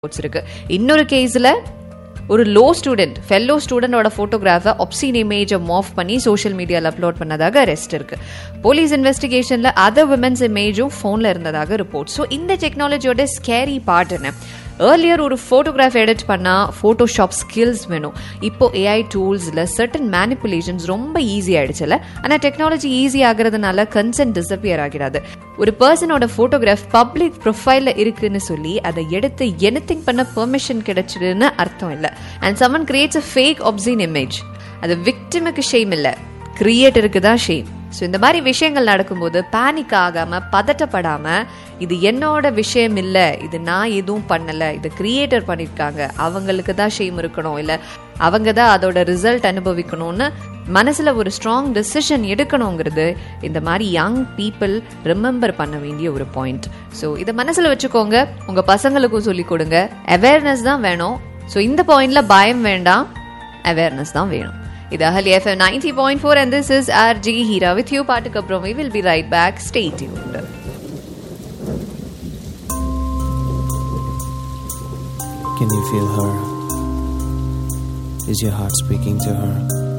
Reports இருக்கு இன்னொரு கேஸ்ல ஒரு லோ ஸ்டூடெண்ட் ஃபெல்லோ ஸ்டூடெண்டோட ஃபோட்டோகிராஃபை ஒப்சீன் இமேஜை மாஃப் பண்ணி சோஷியல் மீடியாவில் அப்லோட் பண்ணதாக அரெஸ்ட் இருக்கு போலீஸ் இன்வெஸ்டிகேஷன்ல அதர் விமன்ஸ் இமேஜும் ஃபோன்ல இருந்ததாக ரிப்போர்ட் ஸோ இந்த டெக்னாலஜியோட ஸ்கேரி பார்ட் என்ன ஏர்லியர் ஒரு ஃபோட்டோகிராஃப் எடிட் பண்ணால் ஃபோட்டோஷாப் ஸ்கில்ஸ் வேணும் இப்போ ஏஐ டூல்ஸில் சர்டன் மேனிப்புலேஷன்ஸ் ரொம்ப ஈஸி ஆயிடுச்சுல ஆனால் டெக்னாலஜி ஈஸி ஆகிறதுனால கன்சென்ட் டிசப்பியர் ஆகிறாது ஒரு பர்சனோட ஃபோட்டோகிராஃப் பப்ளிக் ப்ரொஃபைலில் இருக்குன்னு சொல்லி அதை எடுத்து எனிதிங் பண்ண பெர்மிஷன் கிடைச்சிடுன்னு அர்த்தம் இல்லை and someone creates a fake obscene image அது விக்டிமுக்கு ஷேம் இல்லை கிரியேட்டருக்கு தான் ஷேம் ஸோ இந்த மாதிரி விஷயங்கள் நடக்கும்போது பேனிக் ஆகாம பதட்டப்படாம இது என்னோட விஷயம் இல்லை இது நான் எதுவும் பண்ணல இது கிரியேட்டர் பண்ணியிருக்காங்க அவங்களுக்கு தான் ஷேம் இருக்கணும் இல்லை அவங்க தான் அதோட ரிசல்ட் அனுபவிக்கணும்னு மனசுல ஒரு ஸ்ட்ராங் டெசிஷன் எடுக்கணுங்கிறது இந்த மாதிரி யங் பீப்புள் ரிமெம்பர் பண்ண வேண்டிய ஒரு பாயிண்ட் ஸோ இதை மனசுல வச்சுக்கோங்க உங்க பசங்களுக்கும் சொல்லி கொடுங்க அவேர்னஸ் தான் வேணும் ஸோ இந்த பாயிண்ட்ல பயம் வேண்டாம் அவேர்னஸ் தான் வேணும் இது Ahalya FM ninety point four and this is R G Heera with you பாட்டுக்கு அப்புறம் we will be right back stay tuned Can you feel her? Is your heart speaking to her?